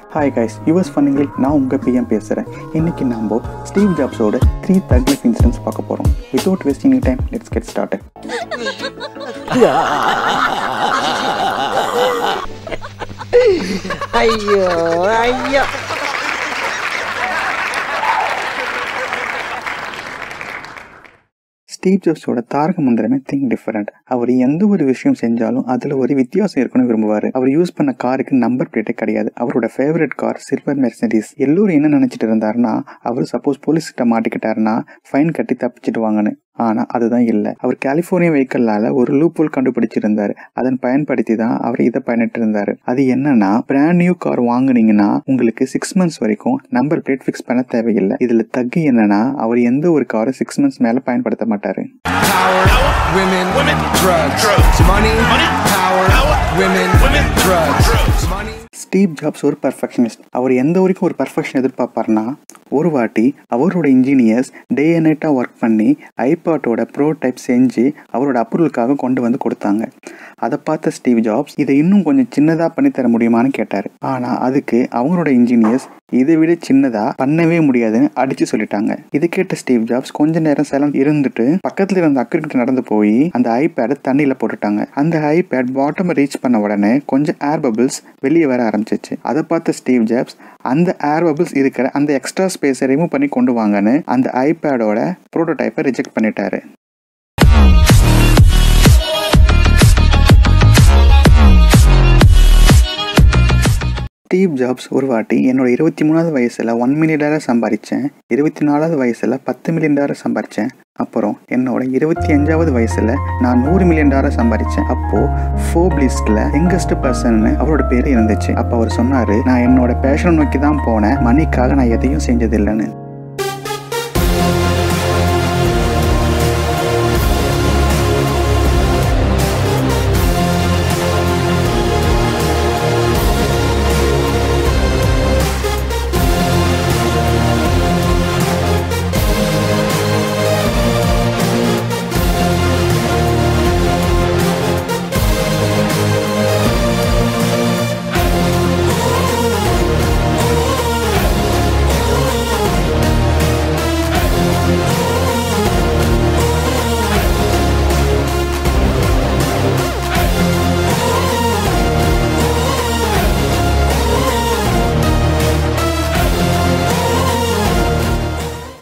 Hi guys US ஃபன்னிங்கில் நான் உங்கள் PM பேசுகிறேன் இன்னைக்கு நம்ம ஸ்டீவ் ஜாப்ஸோட த்ரீ தக் லைஃப் இன்சிடென்ட்ஸ் பார்க்க போகிறோம் without wasting time let's get start ஐயோ ஐயோ ஸ்டீவ் ஜாப்ஸோட தாரக மந்திரமே திங்க் டிஃபரெண்ட் அவர் எந்த ஒரு விஷயம் செஞ்சாலும் அதில் ஒரு வித்தியாசம் இருக்கணும்னு விரும்புவார் அவர் யூஸ் பண்ண காருக்கு நம்பர் பிளேட்டே கிடையாது அவரோட ஃபேவரட் கார் சில்வர் மெர்சடிஸ் எல்லோரும் என்ன நினச்சிட்டு இருந்தாருன்னா அவர் சப்போஸ் போலீஸ் கிட்ட மாட்டிக்கிட்டாருன்னா ஃபைன் கட்டி தப்பிச்சிடுவாங்கன்னு ஆனால் அதுதான் இல்லை அவர் கலிஃபோர்னியா வெஹிக்கல்லால ஒரு லூப்போல் கண்டுபிடிச்சிருந்தாரு அதன் பயன்படுத்தி தான் அவர் இதை பயணிட்டு இருந்தாரு அது என்னன்னா பிராண்ட் நியூ கார் வாங்குனீங்கன்னா உங்களுக்கு சிக்ஸ் மந்த்ஸ் வரைக்கும் நம்பர் பிளேட் ஃபிக்ஸ் பண்ண தேவையில்லை இதுல தக்கு என்னன்னா அவர் எந்த ஒரு காரை சிக்ஸ் மந்த்ஸ் மேல பயன்படுத்த மாட்டாரு Power, women, women, drugs, money, power, women, women, drugs, money. Steve Jobs ஒரு பர்ஃபெக்ஷனிஸ்ட் அவர் எந்த வரைக்கும் ஒரு பர்ஃபெக்ஷன் எதிர்பார்ப்பார்னா ஒரு வாட்டி அவரோட இன்ஜினியர்ஸ் டே அண்ட் நைட்டாக ஒர்க் பண்ணி ஐபாட்டோட ப்ரோ டைப் செஞ்சு அவரோட அப்ரூவலுக்காக கொண்டு வந்து கொடுத்தாங்க அதை பார்த்த ஸ்டீவ் ஜாப்ஸ் இதை இன்னும் கொஞ்சம் சின்னதாக பண்ணி தர முடியுமான்னு கேட்டார் ஆனால் அதுக்கு அவங்களோட இன்ஜினியர்ஸ் இதை விட சின்னதாக பண்ணவே முடியாதுன்னு அடிச்சு சொல்லிட்டாங்க இதை கேட்ட ஸ்டீவ் ஜாப்ஸ் கொஞ்ச நேரம் சேலம் இருந்துட்டு பக்கத்தில் இருந்த அக்கறிக்கிட்ட நடந்து போய் அந்த ஐபேடை தண்ணியில் போட்டுட்டாங்க அந்த ஐபேட் பாட்டம் ரீச் பண்ண உடனே கொஞ்சம் ஏர் பபிள்ஸ் வெளியே வர ஆரம்பிச்சிச்சு அதை பார்த்த ஸ்டீவ் ஜாப்ஸ் அந்த ஏர் பபிள்ஸ் இருக்கிற அந்த எக்ஸ்ட்ரா ஸ்பேஸை ரிமூவ் பண்ணி கொண்டு வாங்கன்னு அந்த ஐபேடோட ப்ரோட்டோடைப்பை ரிஜெக்ட் பண்ணிட்டாரு ஸ்டீவ் ஜாப்ஸ் ஒரு வாட்டி என்னோட இருபத்தி மூணாவது வயசில் ஒன் மில்லியன் டாலர் சம்பாதிச்சேன் இருபத்தி நாலாவது வயசில் பத்து மில்லியன் டாலர் சம்பாதிச்சேன் அப்புறம் என்னோட இருபத்தி அஞ்சாவது வயசில் நான் நூறு மில்லியன் டாலர் சம்பாதிச்சேன் அப்போது ஃபோப் லிஸ்ட்டில் யங்கஸ்ட் பர்சன்னு அவரோட பேர் இருந்துச்சு அப்போ அவர் சொன்னார் நான் என்னோட பேஷன் நோக்கி தான் போனேன் மணிக்காக நான் எதையும் செஞ்சதில்லைன்னு